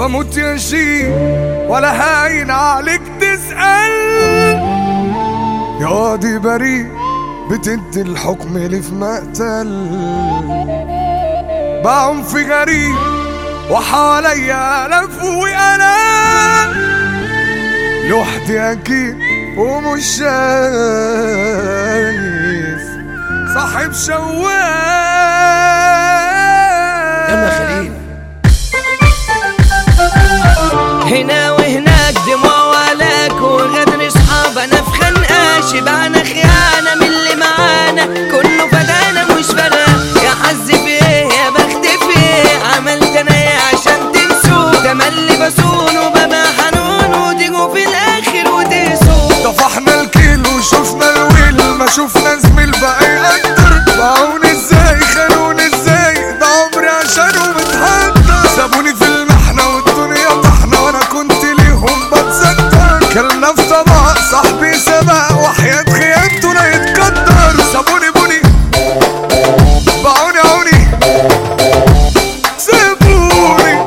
بموت يا شي ولا هاين عليك تسأل يا قاضي بريء بتدي الحكم لي في مقتل بعنف غريب وحواليا ألف وأنا لوحدي أكيد ومش شايف صاحب شواف يلا خليل هنا وهناك دموع ولاك وغدر اصحاب انا في خنقه شبعنا خيانه من اللي معانا كله فدانا مش فدا يا حظ في ايه يا بخت في ايه عملت انا ايه عشان تنسوا تملي بصون وببقى حنون وتيجوا في الاخر وتقسوا طفحنا الكيل وشفنا الويل ما شفنا زميل بقى يقدر باعوني ازاي خانوني ازاي ده عمري عشانه متحضر سابوني في المحنة والدنيا طحنة وانا كنت ليهم بتصدر كلنا في طبق صاحبي سبق وحياة خيانته لا يتقدر سابوني بوني باعوني عوني سيبوني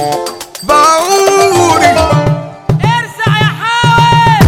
باعوني ارزع يا حاوي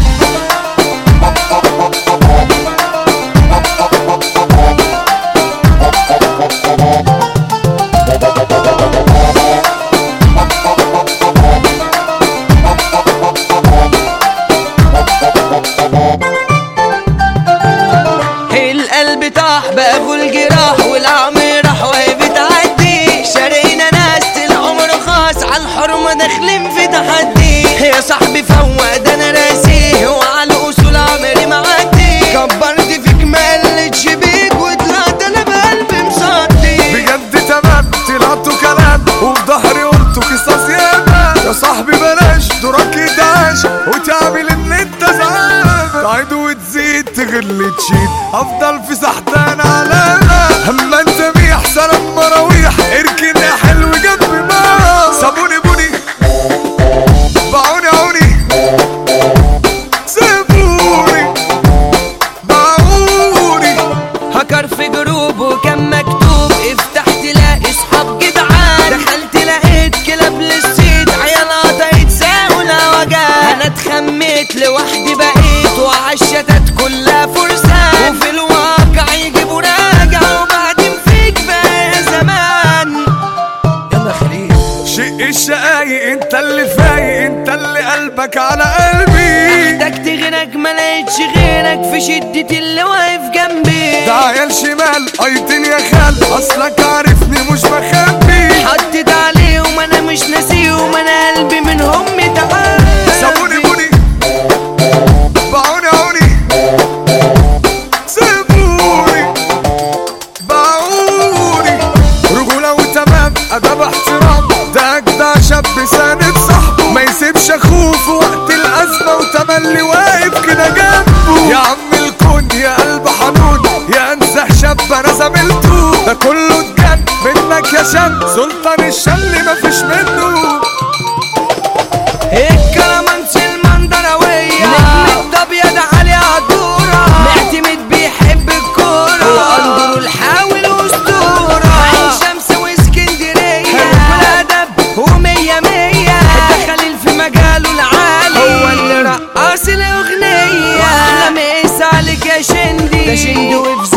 القلب طاح بقى الجراح والعم راح وهي بتعدي شارينا ناس العمر خاص على الحرمة داخلين في تحدي يا صاحبي فوق ده انا راسيه وعلى الاصول عمري معدي كبرت فيك ما قلتش بيك وطلعت انا بقلبي مصدي بجد تمام طلعتوا كلام وفي ظهري قلتوا قصص ياما يا صاحبي بلاش دورك يتعاش وتعمل ان انت زعلان تعيد وتزيد تغل تشيد افضل في سحتان علامة اما انت ميح سلام مراويح اركن يا حلو جنبي ما سابوني بوني باعوني عوني سيبوني باعوني هكر في جروب وكان مكتوب افتح تلاقي اصحاب جدعان دخلت لقيت كلاب للصيد عيال قطعت ساونا وجع انا اتخميت لوحدي بقيت وعالشتات كلها فرسان وفي الواقع يجيبوا راجع وبعدين فيك بقى يا زمان يلا خليل شق الشقايق انت اللي فايق انت اللي قلبك على قلبي احتجت غيرك ما لقيتش غيرك في شدة اللي واقف جنبي ده عيال شمال ايتين يا خال اصلك عارفني مش بخبي حطيت عليهم انا مش ناسيهم انا قلبي منهم متعب سابوني بوني باعوني عوني سيبوني باعوني رجولة وتمام ادب احترام ده اجدع شاب ساند صاحبه ما يسيبش اخوه في وقت الازمة وتملي واقف كده جنبه يا عم الكون يا قلب حنون يا انزه شاب انا زميلته ده كله اتجن منك يا شاب سلطان الشل مفيش منه الكلامانس المندروية نجم الابيض علي عدورة معتمد بيحب الكورة واندرو الحاول اسطورة عين شمس واسكندرية والادب ومية مية خليل في مجاله العالي هو اللي رقص الاغنية واحلى مسا عليك يا شندي ده شندي وفي